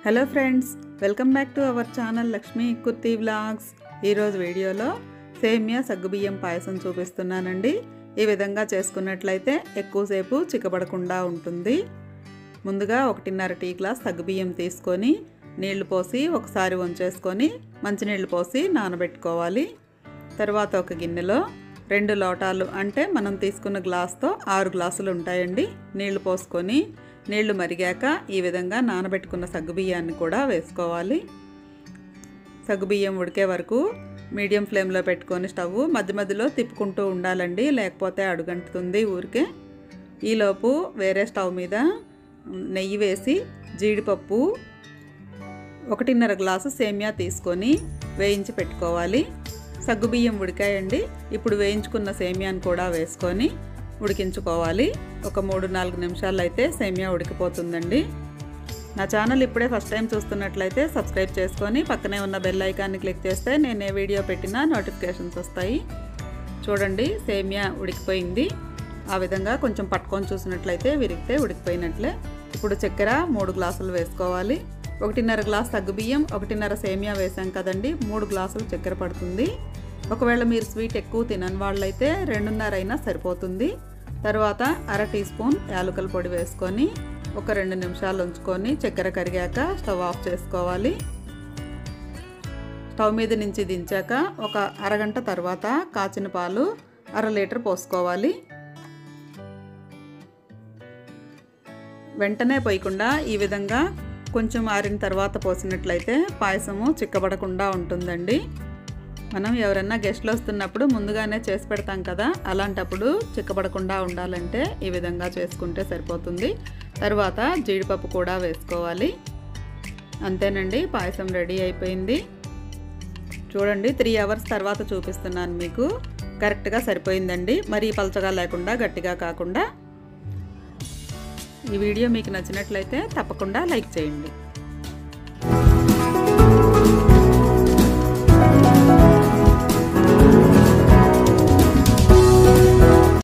hello friends welcome back to our channel Lakshmi Kurti vlogs ఈరోజు వీడియోలో సేమియా సగ్గుబియ్యం పాయసం చూపిస్తున్నానండి ఈ విధంగా చేసుకున్నట్లయితే ఎక్కువసేపు చిక్కబడకుండా ఉంటుంది ముందుగా ఒకటిన్నర టీ గ్లాస్ సగ్గుబియ్యం తీసుకొని నీళ్లు పోసి ఒకసారి వంచేసుకొని మంచినీళ్ళు పోసి నానబెట్టుకోవాలి తర్వాత ఒక గిన్నెలో రెండు లోటాలు అంటే మనం తీసుకున్న గ్లాస్తో ఆరు గ్లాసులు ఉంటాయండి నీళ్లు పోసుకొని నీళ్లు మరిగాక ఈ విధంగా నానబెట్టుకున్న సగ్గుబియ్యాన్ని కూడా వేసుకోవాలి సగ్గుబియ్యం ఉడికే వరకు మీడియం ఫ్లేమ్లో పెట్టుకొని స్టవ్ మధ్య మధ్యలో తిప్పుకుంటూ ఉండాలండి లేకపోతే అడుగంటుతుంది ఊరికే ఈలోపు వేరే స్టవ్ మీద నెయ్యి వేసి జీడిపప్పు ఒకటిన్నర గ్లాసు సేమియా తీసుకొని వేయించి పెట్టుకోవాలి సగ్గుబియ్యం ఉడికాయండి ఇప్పుడు వేయించుకున్న సేమియాని కూడా వేసుకొని ఉడికించుకోవాలి ఒక మూడు నాలుగు నిమిషాలు అయితే సేమియా ఉడికిపోతుందండి నా ఛానల్ ఇప్పుడే ఫస్ట్ టైం చూస్తున్నట్లయితే సబ్స్క్రైబ్ చేసుకొని పక్కనే ఉన్న బెల్ ఐకాన్ని క్లిక్ చేస్తే నేను ఏ వీడియో పెట్టినా నోటిఫికేషన్స్ వస్తాయి చూడండి సేమియా ఉడికిపోయింది ఆ విధంగా కొంచెం పట్టుకొని చూసినట్లయితే విరిగితే ఉడికిపోయినట్లే ఇప్పుడు చక్కెర మూడు గ్లాసులు వేసుకోవాలి ఒకటిన్నర గ్లాస్ సగ్గుబియ్యం ఒకటిన్నర సేమియా వేసాం కదండి మూడు గ్లాసులు చక్కెర పడుతుంది ఒకవేళ మీరు స్వీట్ ఎక్కువ తినని వాళ్ళైతే రెండున్నర అయినా సరిపోతుంది తర్వాత అర టీ స్పూన్ యాలకుల పొడి వేసుకొని ఒక రెండు నిమిషాలు ఉంచుకొని చక్కెర కరిగాక స్టవ్ ఆఫ్ చేసుకోవాలి స్టవ్ మీద నుంచి దించాక ఒక అరగంట తర్వాత కాచిన పాలు అర లీటర్ పోసుకోవాలి వెంటనే పోయకుండా ఈ విధంగా కొంచెం ఆరిన తర్వాత పోసినట్లయితే పాయసము చిక్కబడకుండా ఉంటుందండి మనం ఎవరైనా గెస్ట్లు వస్తున్నప్పుడు ముందుగానే చేసి పెడతాం కదా అలాంటప్పుడు చిక్కబడకుండా ఉండాలంటే ఈ విధంగా చేసుకుంటే సరిపోతుంది తర్వాత జీడిపప్పు కూడా వేసుకోవాలి అంతేనండి పాయసం రెడీ అయిపోయింది చూడండి త్రీ అవర్స్ తర్వాత చూపిస్తున్నాను మీకు కరెక్ట్గా సరిపోయిందండి మరీ పలచగా లేకుండా గట్టిగా కాకుండా ఈ వీడియో మీకు నచ్చినట్లయితే తప్పకుండా లైక్ చేయండి